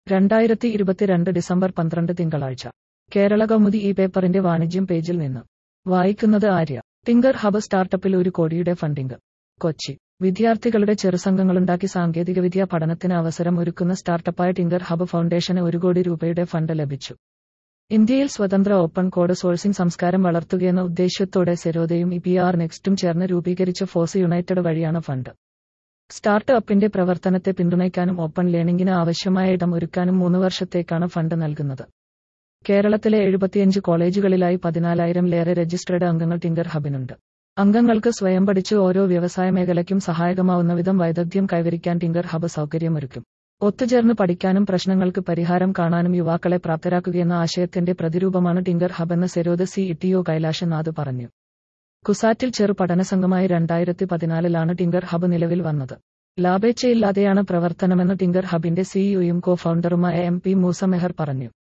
രണ്ടായിരത്തി ഇരുപത്തിരണ്ട് ഡിസംബർ പന്ത്രണ്ട് തിങ്കളാഴ്ച കേരള കൗമുദി ഈ പേപ്പറിന്റെ വാണിജ്യം പേജിൽ നിന്ന് വായിക്കുന്നത് ആര്യ ടിങ്കർ ഹബ് സ്റ്റാർട്ടപ്പിൽ ഒരു കോടിയുടെ ഫണ്ടിംഗ് കൊച്ചി വിദ്യാർത്ഥികളുടെ ചെറുസംഘങ്ങളുണ്ടാക്കി സാങ്കേതികവിദ്യാ പഠനത്തിന് അവസരം ഒരുക്കുന്ന സ്റ്റാർട്ടപ്പായ ടിങ്കർ ഹബ് ഫൗണ്ടേഷന് ഒരു കോടി രൂപയുടെ ഫണ്ട് ലഭിച്ചു ഇന്ത്യയിൽ സ്വതന്ത്ര ഓപ്പൺ കോഡ് സോഴ്സിംഗ് സംസ്കാരം വളർത്തുകയെന്ന ഉദ്ദേശ്യത്തോടെ സെരോദയും ഇ പി ആർ നെക്സ്റ്റും ചേർന്ന് രൂപീകരിച്ച ഫോഴ്സ് യുണൈറ്റഡ് വഴിയാണ് ഫണ്ട് സ്റ്റാർട്ട് അപ്പിന്റെ പ്രവർത്തനത്തെ പിന്തുണയ്ക്കാനും ഓപ്പൺ ലേണിംഗിന് ആവശ്യമായ ഇടം ഒരുക്കാനും മൂന്ന് വർഷത്തേക്കാണ് ഫണ്ട് നൽകുന്നത് കേരളത്തിലെ എഴുപത്തിയഞ്ച് കോളേജുകളിലായി പതിനാലായിരംലേറെ രജിസ്ട്രേഡ് അംഗങ്ങൾ ടിങ്കർ ഹബിനുണ്ട് അംഗങ്ങൾക്ക് സ്വയം പഠിച്ച് ഓരോ വ്യവസായ മേഖലയ്ക്കും സഹായകമാവുന്ന വിധം വൈദഗ്ധ്യം കൈവരിക്കാൻ ടിങ്കർ ഹബ് സൗകര്യമൊരുക്കും ഒത്തുചേർന്ന് പഠിക്കാനും പ്രശ്നങ്ങൾക്ക് പരിഹാരം കാണാനും യുവാക്കളെ പ്രാപ്തരാക്കുകയെന്ന ആശയത്തിന്റെ പ്രതിരൂപമാണ് ടിങ്കർ ഹബ് എന്ന് സെരോദ സി ഇട്ടിഒ കൈലാഷനാഥ് പറഞ്ഞു കുസാറ്റിൽ ചെറു പഠനസംഘമായി രണ്ടായിരത്തി പതിനാലിലാണ് ടിങ്കർ ഹബ് നിലവിൽ വന്നത് ലാഭേച്ഛയില്ലാതെയാണ് പ്രവർത്തനമെന്ന് ടിങ്കർ ഹബിന്റെ സിഇഒയും കോ ഫൗണ്ടറുമായ എം പി മൂസ മെഹർ പറഞ്ഞു